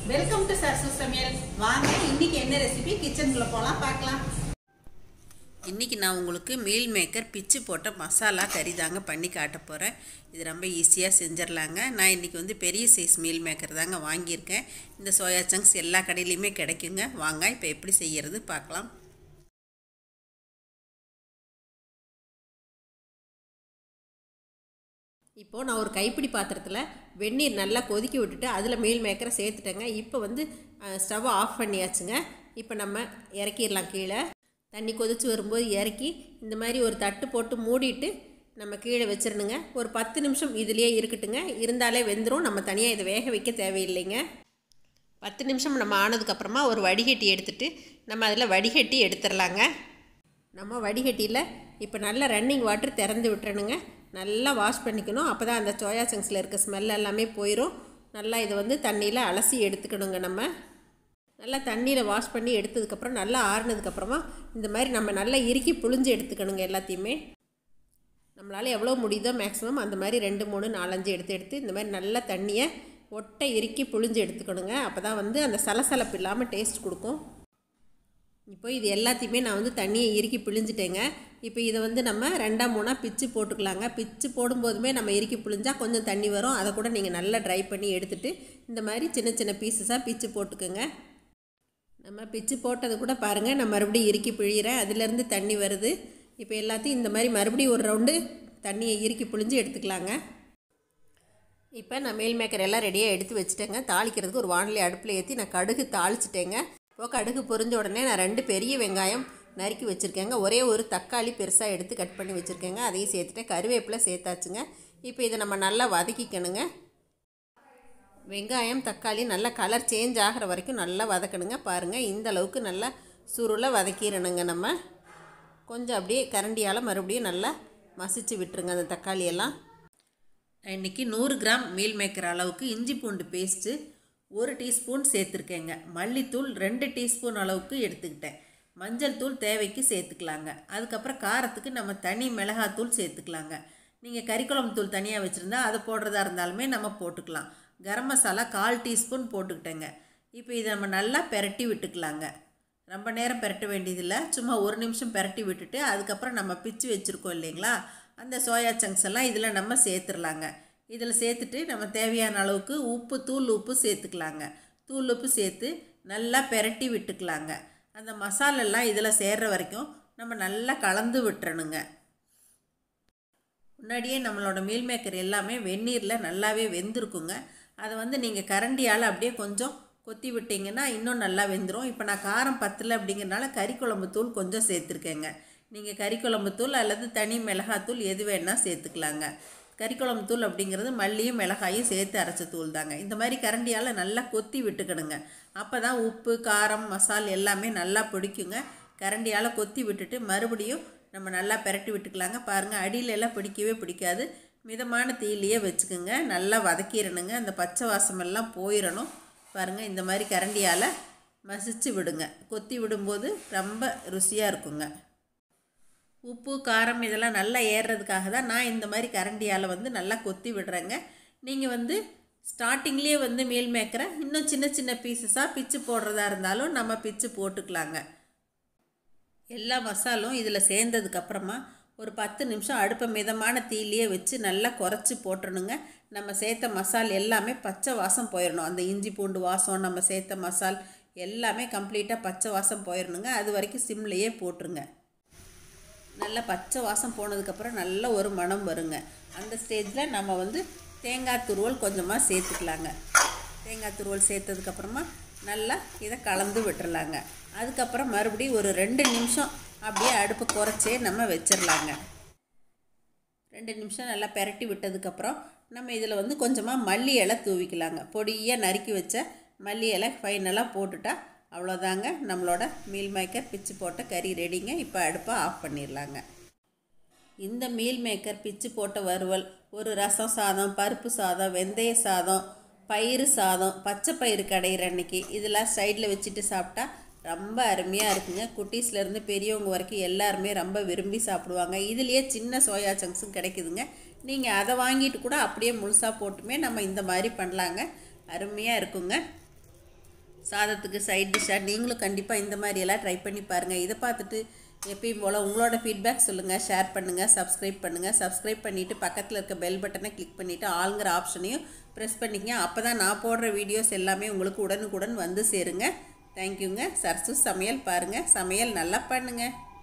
welcome to Sarasu சமையல் வாங்க இன்னைக்கு என்ன ரெசிபி கிச்சனுக்குள்ள போலாம் பார்க்கலாம் இன்றைக்கி நான் உங்களுக்கு மீல் மேக்கர் பிச்சு போட்ட மசாலா கறி தாங்க பண்ணி காட்ட போகிறேன் இது ரொம்ப ஈஸியாக செஞ்சிடலாங்க நான் இன்றைக்கி வந்து பெரிய சைஸ் மீல் மேக்கர் தாங்க வாங்கியிருக்கேன் இந்த சோயா சங்க்ஸ் எல்லா கடையிலையுமே கிடைக்குங்க வாங்க இப்போ எப்படி செய்யறது பார்க்கலாம் இப்போது நான் ஒரு கைப்பிடி பாத்திரத்தில் வெந்நீர் நல்லா கொதிக்க விட்டுட்டு அதில் மீல் மேக்கரை சேர்த்துட்டேங்க இப்போ வந்து ஸ்டவ்வை ஆஃப் பண்ணியாச்சுங்க இப்போ நம்ம இறக்கிடலாம் கீழே தண்ணி கொதித்து வரும்போது இறக்கி இந்த மாதிரி ஒரு தட்டு போட்டு மூடிட்டு நம்ம கீழே வச்சிடணுங்க ஒரு பத்து நிமிஷம் இதுலேயே இருக்கட்டுங்க இருந்தாலே வெந்துடும் நம்ம தனியாக இதை வேக வைக்க தேவையில்லைங்க பத்து நிமிஷம் நம்ம ஆனதுக்கப்புறமா ஒரு வடிகட்டி எடுத்துட்டு நம்ம அதில் வடிகட்டி எடுத்துடலாங்க நம்ம வடிகட்டியில் இப்போ நல்லா ரன்னிங் வாட்டர் திறந்து விட்டுறணுங்க நல்லா வாஷ் பண்ணிக்கணும் அப்போ தான் அந்த சோயா சங்க்ஸில் இருக்க ஸ்மெல் எல்லாமே போயிடும் நல்லா இதை வந்து தண்ணியில் அலசி எடுத்துக்கணுங்க நம்ம நல்லா தண்ணியில் வாஷ் பண்ணி எடுத்ததுக்கப்புறம் நல்லா ஆறுனதுக்கப்புறமா இந்த மாதிரி நம்ம நல்லா இறுக்கி புழிஞ்சு எடுத்துக்கணுங்க எல்லாத்தையுமே நம்மளால் எவ்வளோ முடியுதோ மேக்ஸிமம் அந்த மாதிரி ரெண்டு மூணு நாலஞ்சு எடுத்து எடுத்து இந்த மாதிரி நல்லா தண்ணியை ஒட்டை இறுக்கி புழிஞ்சு எடுத்துக்கணுங்க அப்போ தான் வந்து அந்த சலசலப்பு இல்லாமல் டேஸ்ட் கொடுக்கும் இப்போ இது எல்லாத்தையுமே நான் வந்து தண்ணியை இறுக்கி பிழிஞ்சிட்டேங்க இப்போ இதை வந்து நம்ம ரெண்டாம் மூணாக பிச்சு போட்டுக்கலாங்க பிச்சு போடும்போதுமே நம்ம இறுக்கி பிழிஞ்சால் கொஞ்சம் தண்ணி வரும் அதை கூட நீங்கள் நல்லா ட்ரை பண்ணி எடுத்துகிட்டு இந்த மாதிரி சின்ன சின்ன பீசஸாக பிச்சு போட்டுக்கோங்க நம்ம பிச்சு போட்டது கூட பாருங்கள் நான் மறுபடியும் இறுக்கி பிழிகிறேன் அதுலேருந்து தண்ணி வருது இப்போ எல்லாத்தையும் இந்த மாதிரி மறுபடியும் ஒரு ரவுண்டு தண்ணியை இறுக்கி பிழிஞ்சு எடுத்துக்கலாங்க இப்போ நான் மேல் மேக்கர் எல்லாம் ரெடியாக எடுத்து வச்சுட்டேங்க தாளிக்கிறதுக்கு ஒரு வானிலை அடுப்பில் ஏற்றி நான் கடுகு தாளிச்சிட்டேங்க இப்போ கடுகு பொரிஞ்ச உடனே நான் ரெண்டு பெரிய வெங்காயம் நறுக்கி வச்சுருக்கேங்க ஒரே ஒரு தக்காளி பெருசாக எடுத்து கட் பண்ணி வச்சுருக்கேங்க அதையும் சேர்த்துட்டேன் கருவேப்பிலை சேர்த்தாச்சுங்க இப்போ இதை நம்ம நல்லா வதக்கிக்கணுங்க வெங்காயம் தக்காளி நல்லா கலர் சேஞ்ச் ஆகிற வரைக்கும் நல்லா வதக்கணுங்க பாருங்கள் இந்த அளவுக்கு நல்லா சுருளை வதக்கிடணுங்க நம்ம கொஞ்சம் அப்படியே கரண்டியால் மறுபடியும் நல்லா மசிச்சு விட்டுருங்க அந்த தக்காளியெல்லாம் இன்றைக்கி நூறு கிராம் மீல் மேக்கர் அளவுக்கு இஞ்சி பூண்டு பேஸ்ட்டு ஒரு டீஸ்பூன் சேர்த்துருக்கேங்க மல்லித்தூள் ரெண்டு டீஸ்பூன் அளவுக்கு எடுத்துக்கிட்டேன் மஞ்சள் தூள் தேவைக்கு சேர்த்துக்கலாங்க அதுக்கப்புறம் காரத்துக்கு நம்ம தனி மிளகாத்தூள் சேர்த்துக்கலாங்க நீங்கள் கறிக்குழம்பு தூள் தனியாக வச்சுருந்தா அதை போடுறதா இருந்தாலுமே நம்ம போட்டுக்கலாம் கரம் மசாலா கால் டீஸ்பூன் போட்டுக்கிட்டேங்க இப்போ இதை நம்ம நல்லா பெரட்டி விட்டுக்கலாங்க ரொம்ப நேரம் பெரட்ட வேண்டியதில்லை சும்மா ஒரு நிமிஷம் பெரட்டி விட்டுட்டு அதுக்கப்புறம் நம்ம பிச்சு வச்சுருக்கோம் இல்லைங்களா அந்த சோயா சங்க்ஸ் எல்லாம் இதில் நம்ம சேர்த்துடலாங்க இதில் சேர்த்துட்டு நம்ம தேவையான அளவுக்கு உப்பு தூள் உப்பு சேர்த்துக்கலாங்க தூள் உப்பு சேர்த்து நல்லா பெரட்டி விட்டுக்கலாங்க அந்த மசாலெல்லாம் இதில் சேர்கிற வரைக்கும் நம்ம நல்லா கலந்து விட்டுறணுங்க முன்னாடியே நம்மளோட மீல் மேக்கர் எல்லாமே வெந்நீரில் நல்லாவே வெந்திருக்குங்க அதை வந்து நீங்கள் கரண்டியால் அப்படியே கொஞ்சம் கொத்தி விட்டிங்கன்னா இன்னும் நல்லா வெந்துடும் இப்போ நான் காரம் பத்தலை அப்படிங்கிறனால கறிக்குழம்பு தூள் கொஞ்சம் சேர்த்துருக்கேங்க நீங்கள் கறிக்குழம்பு தூள் அல்லது தனி மிளகாத்தூள் எது வேணால் சேர்த்துக்கலாங்க கறிக்குழம்பு தூள் அப்படிங்கிறது மல்லியும் மிளகாயும் சேர்த்து அரைச்ச தூள் தாங்க இந்த மாதிரி கரண்டியால் நல்லா கொத்தி விட்டுக்கணுங்க அப்போ தான் உப்பு காரம் மசால் எல்லாமே நல்லா பிடிக்குங்க கரண்டியால் கொத்தி விட்டுட்டு மறுபடியும் நம்ம நல்லா பெரட்டி விட்டுக்கலாங்க பாருங்கள் அடியில எல்லாம் பிடிக்கவே பிடிக்காது மிதமான தீயிலையே வச்சுக்கோங்க நல்லா வதக்கிடணுங்க அந்த பச்சை வாசமெல்லாம் போயிடணும் பாருங்கள் இந்த மாதிரி கரண்டியால் மசிச்சு விடுங்க கொத்தி விடும்போது ரொம்ப ருசியாக இருக்குங்க உப்பு காரம் இதெல்லாம் நல்லா ஏறுறதுக்காக தான் நான் இந்த மாதிரி கரண்டியால் வந்து நல்லா கொத்தி விடுறேங்க நீங்கள் வந்து ஸ்டார்டிங்லேயே வந்து மீல் மேக்கரை இன்னும் சின்ன சின்ன பீசஸாக பிச்சு போடுறதா இருந்தாலும் நம்ம பிச்சு போட்டுக்கலாங்க எல்லா மசாலும் இதில் சேர்ந்ததுக்கப்புறமா ஒரு பத்து நிமிஷம் அடுப்பை மிதமான தீயிலேயே வச்சு நல்லா குறைச்சி போட்டுருணுங்க நம்ம சேர்த்த மசால் எல்லாமே பச்சை வாசம் போயிடணும் அந்த இஞ்சி பூண்டு வாசம் நம்ம சேர்த்த மசால் எல்லாமே கம்ப்ளீட்டாக பச்சை வாசம் போயிடணுங்க அது வரைக்கும் சிம்லேயே போட்டுருங்க நல்லா பச்சை வாசம் போனதுக்கப்புறம் நல்ல ஒரு மணம் வருங்க அந்த ஸ்டேஜில் நம்ம வந்து தேங்காய் துருவல் கொஞ்சமாக சேர்த்துக்கலாங்க தேங்காய் துருவல் சேர்த்ததுக்கப்புறமா நல்லா இதை கலந்து விட்டுறலாங்க அதுக்கப்புறம் மறுபடியும் ஒரு ரெண்டு நிமிஷம் அப்படியே அடுப்பு குறைச்சே நம்ம வச்சிடலாங்க ரெண்டு நிமிஷம் நல்லா பெரட்டி விட்டதுக்கப்புறம் நம்ம இதில் வந்து கொஞ்சமாக மல்லி இலை தூவிக்கலாங்க பொடியாக நறுக்கி வச்ச மல்லி இலை ஃபைனலாக போட்டுட்டா அவ்வளோதாங்க நம்மளோட மீல் மேக்கர் பிச்சு போட்ட கறி ரெடிங்க இப்போ அடுப்பை ஆஃப் பண்ணிடலாங்க இந்த மீல் மேக்கர் பிச்சு போட்ட வறுவல் ஒரு ரசம் சாதம் பருப்பு சாதம் வெந்தய சாதம் பயிறு சாதம் பச்சை பயிறு கடையிற அன்னைக்கு இதெல்லாம் சைடில் வச்சுட்டு சாப்பிட்டா ரொம்ப அருமையாக இருக்குங்க குட்டீஸ்லேருந்து பெரியவங்க வரைக்கும் எல்லாருமே ரொம்ப விரும்பி சாப்பிடுவாங்க இதுலேயே சின்ன சோயா சங்க்ஸும் கிடைக்குதுங்க நீங்கள் அதை வாங்கிட்டு கூட அப்படியே முழுசாக போட்டுமே நம்ம இந்த மாதிரி பண்ணலாங்க அருமையாக இருக்குங்க சாதத்துக்கு சைட் டிஷ்ஷாக நீங்களும் கண்டிப்பாக இந்த மாதிரியெல்லாம் ட்ரை பண்ணி பாருங்கள் இதை பார்த்துட்டு எப்பயும் போல் உங்களோட ஃபீட்பேக் சொல்லுங்கள் ஷேர் பண்ணுங்கள் சப்ஸ்கிரைப் பண்ணுங்கள் சப்ஸ்கிரைப் பண்ணிவிட்டு பக்கத்தில் இருக்க பெல் பட்டனை கிளிக் பண்ணிவிட்டு ஆளுங்கிற ஆப்ஷனையும் ப்ரெஸ் பண்ணிக்கங்க அப்போ தான் நான் போடுற வீடியோஸ் எல்லாமே உங்களுக்கு உடனுக்குடன் வந்து சேருங்க தேங்க்யூங்க சர்சு சமையல் பாருங்கள் சமையல் நல்லா பண்ணுங்கள்